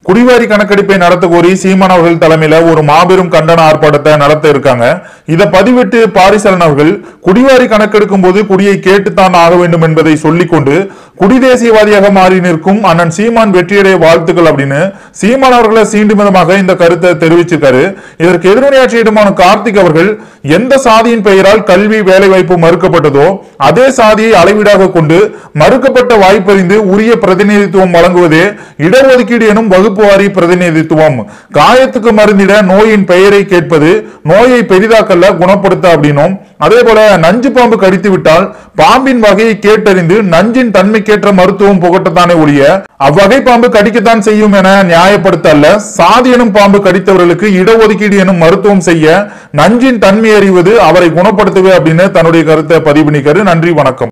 குடிவாரி கணக்கெடுப்பை நடத்த கோரி சீமான் அவர்கள் தலைமையில ஒரு மாபெரும் கண்டன ஆர்ப்பாட்டத்தை நடத்த இருக்காங்க இதை பதிவிட்டு பாரிசலன் அவர்கள் குடிவாரி கணக்கெடுக்கும் போது குடியை கேட்டுத்தான் ஆக வேண்டும் என்பதை சொல்லிக்கொண்டு குடி தேசியவாதியாக மாறி நிற்கும் அண்ணன் சீமான் வெற்றியடைய வாழ்த்துக்கள் அப்படின்னு சீமான் அவர்களை சீண்டும் விதமாக இந்த கருத்தை தெரிவிச்சிருக்காரு இதற்கு எதிர்வினையாற்றியிடமான கார்த்திக் அவர்கள் எந்த சாதியின் பெயரால் கல்வி வேலை வாய்ப்பு மறுக்கப்பட்டதோ அதே சாதியை அளவீடாக கொண்டு மறுக்கப்பட்ட வாய்ப்பறிந்து உரிய பிரதிநிதித்துவம் வழங்குவதே இடஒதுக்கீடு எனும் வகுப்பு வாரி பிரதிநிதித்துவம் காயத்துக்கு மருந்திட நோயின் பெயரை கேட்பது நோயை பெரிதாக்கல்ல குணப்படுத்த அப்படின்னும் அதே போல நஞ்சு பாம்பு கடித்து விட்டால் பாம்பின் வகையை கேட்டறிந்து நஞ்சின் தன்மைக்கேற்ற மருத்துவம் புகட்டத்தானே ஒழிய அவ்வகை பாம்பு கடிக்கத்தான் செய்யும் என நியாயப்படுத்த அல்ல சாதி எனும் பாம்பு கடித்தவர்களுக்கு இடஒதுக்கீடு எனும் மருத்துவம் செய்ய நஞ்சின் தன்மை அறிவது அவரை குணப்படுத்துவே அப்படின்னு தன்னுடைய கருத்தை பதிவு பண்ணிக்காரு நன்றி வணக்கம்